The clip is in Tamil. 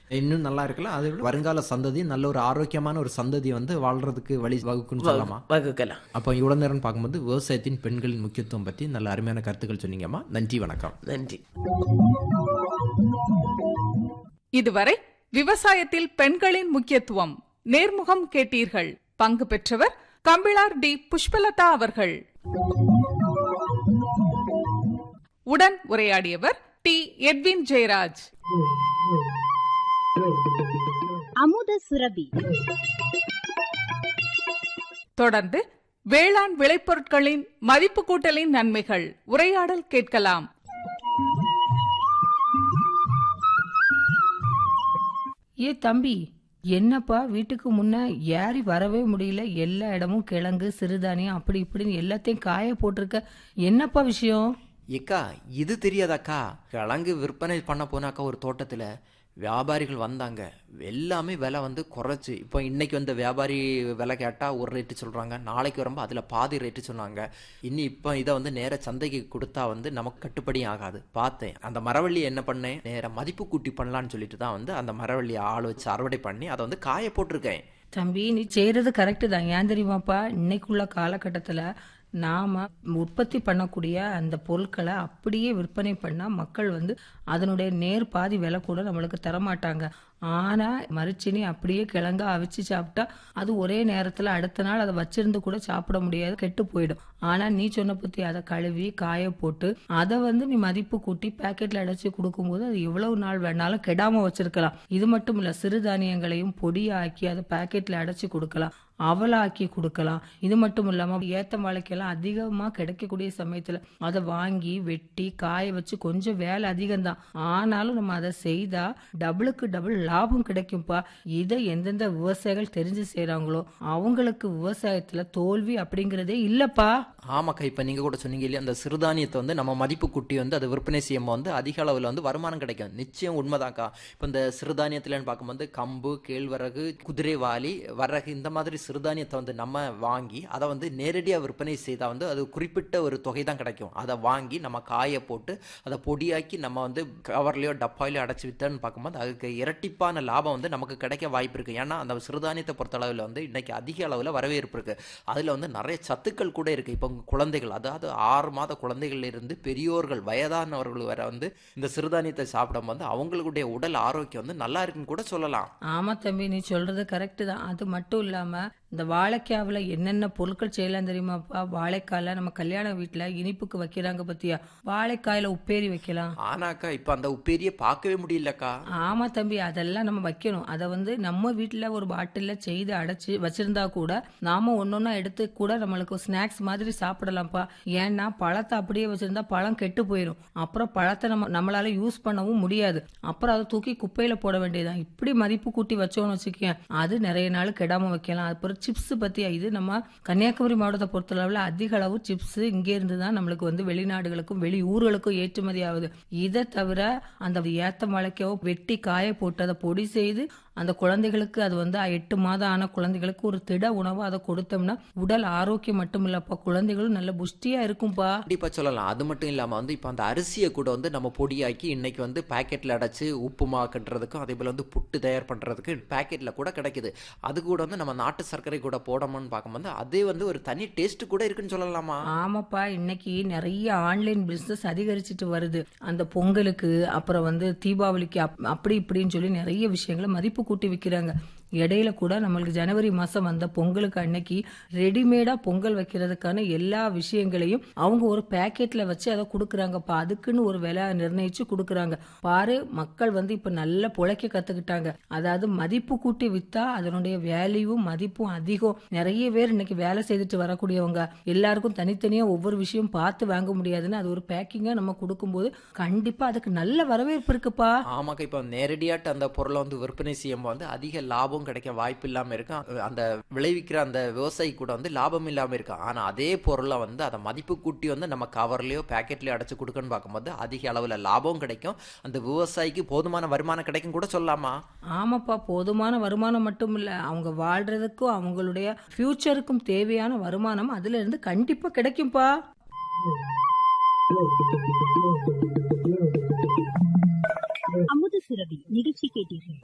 இன்னும் நல்லா இருக்கலாம் அது விட வருங்கால சந்ததி நல்ல ஒரு ஆரோக்கியமான ஒரு சந்ததி வந்து வாழ்றதுக்கு வழி வகுக்குன்னு சொல்லலாமா வகுக்கலாம் அப்போ இவ்வளோ நேரம் பார்க்கும்போது விவசாயத்தின் பெண்களின் முக்கியத்துவம் பற்றி நல்ல அருமையான கருத்துக்கள் சொன்னீங்கம்மா நன்றி வணக்கம் நன்றி இதுவரை விவசாயத்தில் பெண்களின் முக்கியத்துவம் நேர்முகம் கேட்டீர்கள் பங்கு பெற்றவர் கம்பிளார் டி புஷ்பலதா அவர்கள் உடன் உரையாடியவர் டி எட்வின் ஜெயராஜ் அமுத சுரபி தொடர்ந்து வேளாண் விளைபொருட்களின் மதிப்பு கூட்டலின் நன்மைகள் உரையாடல் கேட்கலாம் ஏ தம்பி என்னப்பா வீட்டுக்கு முன்ன ஏறி வரவே முடியல எல்லா இடமும் கிழங்கு சிறுதானியம் அப்படி இப்படின்னு எல்லாத்தையும் காய போட்டிருக்க என்னப்பா விஷயம் ஏக்கா இது தெரியாதாக்கா கிழங்கு விற்பனை பண்ண போனாக்கா ஒரு தோட்டத்தில் வியாபாரிகள் வந்தாங்க எல்லாமே விலை வந்து குறைச்சு இப்போ இன்னைக்கு வந்த வியாபாரி விலை கேட்டால் ஒரு ரேட்டு சொல்கிறாங்க நாளைக்கு வரும்போது அதில் பாதி ரேட்டு சொன்னாங்க இனி இப்போ இதை வந்து நேர சந்தைக்கு கொடுத்தா வந்து நமக்கு கட்டுப்படி ஆகாது பார்த்தேன் அந்த மரவள்ளி என்ன பண்ணேன் நேர மதிப்பு கூட்டி பண்ணலான்னு சொல்லிட்டு தான் வந்து அந்த மரவள்ளியை ஆள் வச்சு அறுவடை பண்ணி அதை வந்து காய போட்டிருக்கேன் தம்பி நீ செய்யறது கரெக்டு தான் ஏன் தெரியுமாப்பா இன்னைக்குள்ள காலகட்டத்தில் நாம உற்பத்தி பண்ணக்கூடிய அந்த பொருட்களை அப்படியே விற்பனை பண்ணா மக்கள் வந்து அதனுடைய நேர் பாதி விலை கூட நம்மளுக்கு தரமாட்டாங்க ஆனா மரிச்சினி அப்படியே கிழங்க அவிச்சு சாப்பிட்டா அது ஒரே நேரத்துல அடுத்த நாள் அதை வச்சிருந்து கூட சாப்பிட முடியாது கெட்டு போயிடும் ஆனா நீ சொன்ன பத்தி அதை கழுவி காய போட்டு அதை வந்து நீ மதிப்பு கூட்டி பேக்கெட்ல அடைச்சு கொடுக்கும்போது அது எவ்வளவு நாள் வேணாலும் கெடாம வச்சிருக்கலாம் இது மட்டும் இல்ல சிறுதானியங்களையும் பொடியாக்கி அதை பேக்கெட்ல அடைச்சு கொடுக்கலாம் அவலாக்கி கொடுக்கலாம் இது மட்டும் இல்லாம ஏத்த வாழைக்கெல்லாம் அதிகமா கிடைக்கக்கூடிய சமயத்துல அதை வாங்கி வெட்டி காய வச்சு கொஞ்சம் வேலை அதிகம்தான் ஆனாலும் நம்ம அதை செய்தா டபுளுக்கு டபுள் லாபம் கிடைக்கும்பா இதை எந்தெந்த விவசாயிகள் தெரிஞ்சு செய்றாங்களோ அவங்களுக்கு விவசாயத்துல தோல்வி அப்படிங்கறதே இல்லப்பா ஆமாக்கா இப்போ நீங்கள் கூட சொன்னீங்க இல்லையா அந்த சிறுதானியத்தை வந்து நம்ம மதிப்பு குட்டி வந்து அதை விற்பனை செய்யும் வந்து அதிக அளவில் வந்து வருமானம் கிடைக்கும் நிச்சயம் உண்மைதான்க்கா இப்போ இந்த சிறுதானியத்துலன்னு பார்க்கும்போது கம்பு கேழ்வரகு குதிரைவாலி வரகு இந்த மாதிரி சிறுதானியத்தை வந்து நம்ம வாங்கி அதை வந்து நேரடியாக விற்பனை செய்தால் வந்து அது குறிப்பிட்ட ஒரு தொகை தான் கிடைக்கும் அதை வாங்கி நம்ம காய போட்டு அதை பொடியாக்கி நம்ம வந்து கவர்லையோ டப்பாயிலையோ அடைச்சி வித்தோன்னு பார்க்கும்போது அதுக்கு இரட்டிப்பான லாபம் வந்து நமக்கு கிடைக்க வாய்ப்பு இருக்குது ஏன்னா அந்த சிறுதானியத்தை பொறுத்த அளவில் வந்து இன்னைக்கு அதிக அளவில் வரவேற்பு இருக்குது அதில் வந்து நிறைய சத்துக்கள் கூட இருக்குது இப்போ குழந்தைகள் அதாவது ஆறு மாத குழந்தைகள்ல இருந்து பெரியோர்கள் வயதானவர்கள் வரை வந்து இந்த சிறுதானியத்தை சாப்பிடும் வந்து அவங்களுடைய உடல் ஆரோக்கியம் வந்து நல்லா இருக்குன்னு கூட சொல்லலாம் ஆமா தம்பி நீ சொல்றது கரெக்ட் தான் அது மட்டும் இல்லாம இந்த வாழைக்காவுல என்னென்ன பொருட்கள் செய்யலாம் தெரியுமாப்பா வாழைக்காயில நம்ம கல்யாண வீட்டுல இனிப்புக்கு வைக்கிறாங்க பத்தியா வாழைக்காயில உப்பேரி வைக்கலாம் ஆனாக்கா இப்போ அந்த உப்பேரியை பார்க்கவே முடியலக்கா ஆமா தம்பி அதெல்லாம் நம்ம வைக்கணும் அதை வந்து நம்ம வீட்டுல ஒரு பாட்டில்ல செய்து அடைச்சு வச்சிருந்தா கூட நாம ஒன்னொன்னா எடுத்து கூட நம்மளுக்கு ஸ்நாக்ஸ் மாதிரி சாப்பிடலாம்ப்பா ஏன்னா பழத்தை அப்படியே வச்சிருந்தா பழம் கெட்டு போயிடும் அப்புறம் பழத்தை நம்ம நம்மளால யூஸ் பண்ணவும் முடியாது அப்புறம் அதை தூக்கி குப்பையில போட வேண்டியதுதான் இப்படி மதிப்பு கூட்டி வச்சோம்னு வச்சுக்கேன் அது நிறைய நாள் கெடாம வைக்கலாம் அப்புறம் சிப்ஸ் பத்தியா இது நம்ம கன்னியாகுமரி மாவட்டத்தை பொறுத்தளவுல அதிக அளவு சிப்ஸ் இங்கே இருந்து தான் நம்மளுக்கு வந்து வெளிநாடுகளுக்கும் வெளி ஊர்களுக்கும் ஏற்றுமதி ஆகுது இதை தவிர அந்த ஏத்த மழைக்கோ வெட்டி காய போட்டு அதை பொடி செய்து அந்த குழந்தைகளுக்கு அது வந்து எட்டு மாதம் ஆன குழந்தைகளுக்கு ஒரு திட உணவு அதை கொடுத்தோம்னா உடல் ஆரோக்கியம் மட்டும் இல்லப்பா குழந்தைகளும் நல்ல புஷ்டியா இருக்கும்பா கண்டிப்பாக சொல்லலாம் அது மட்டும் இல்லாமல் வந்து இப்போ அந்த அரிசியை கூட வந்து நம்ம பொடியாக்கி இன்னைக்கு வந்து பேக்கெட்டில் அடைச்சு உப்புமா கட்டுறதுக்கும் அதே போல் வந்து புட்டு தயார் பண்ணுறதுக்கு பேக்கெட்டில் கூட கிடைக்குது அது கூட வந்து நம்ம நாட்டு சர்க்கரை கூட போடணும்னு பார்க்கும்போது அதே வந்து ஒரு தனி டேஸ்ட் கூட இருக்குன்னு சொல்லலாமா ஆமாப்பா இன்னைக்கு நிறைய ஆன்லைன் பிசினஸ் அதிகரிச்சிட்டு வருது அந்த பொங்கலுக்கு அப்புறம் வந்து தீபாவளிக்கு அப்- அப்படி இப்படின்னு சொல்லி நிறைய விஷயங்களை மதிப்பு கூட்டி விற்கிறாங்க இடையில கூட நம்மளுக்கு ஜனவரி மாசம் வந்த பொங்கலுக்கு அன்னைக்கு ரெடிமேடா பொங்கல் வைக்கிறதுக்கான எல்லா விஷயங்களையும் அவங்க ஒரு பேக்கெட்ல வச்சு அதை கொடுக்குறாங்கப்பா அதுக்குன்னு ஒரு விலை நிர்ணயிச்சு கொடுக்குறாங்க பாரு மக்கள் வந்து இப்ப நல்ல புழைக்க கத்துக்கிட்டாங்க அதாவது மதிப்பு கூட்டி வித்தா அதனுடைய வேல்யூவும் மதிப்பும் அதிகம் நிறைய பேர் இன்னைக்கு வேலை செய்துட்டு வரக்கூடியவங்க எல்லாருக்கும் தனித்தனியா ஒவ்வொரு விஷயம் பார்த்து வாங்க முடியாதுன்னு அது ஒரு பேக்கிங்கா நம்ம கொடுக்கும்போது கண்டிப்பா அதுக்கு நல்ல வரவேற்பு இருக்குப்பா ஆமாக்கா இப்போ நேரடியாட்டு அந்த பொருளை வந்து விற்பனை செய்யும் வந்து அதிக லாபம் கிடைக்க வாய்ப்பு இல்லாமல் இருக்கும் அ- அந்த விளைவிக்கிற அந்த விவசாயி கூட வந்து லாபம் இல்லாமல் இருக்கும் ஆனால் அதே பொருளை வந்து அதை மதிப்பு கூட்டி வந்து நம்ம கவர்லையோ பேக்கெட்லையோ அடைச்சு கொடுக்கணும்னு பார்க்கும்போது அதிக அளவில் லாபம் கிடைக்கும் அந்த விவசாயிக்கு போதுமான வருமானம் கிடைக்கும் கூட சொல்லலாமா ஆமாப்பா போதுமான வருமானம் மட்டும் இல்ல அவங்க வாழ்றதுக்கும் அவங்களுடைய ஃபியூச்சருக்கும் தேவையான வருமானம் அதுல இருந்து கண்டிப்பா கிடைக்கும்பா அமுத சுரபி நிகழ்ச்சி கேட்டீர்கள்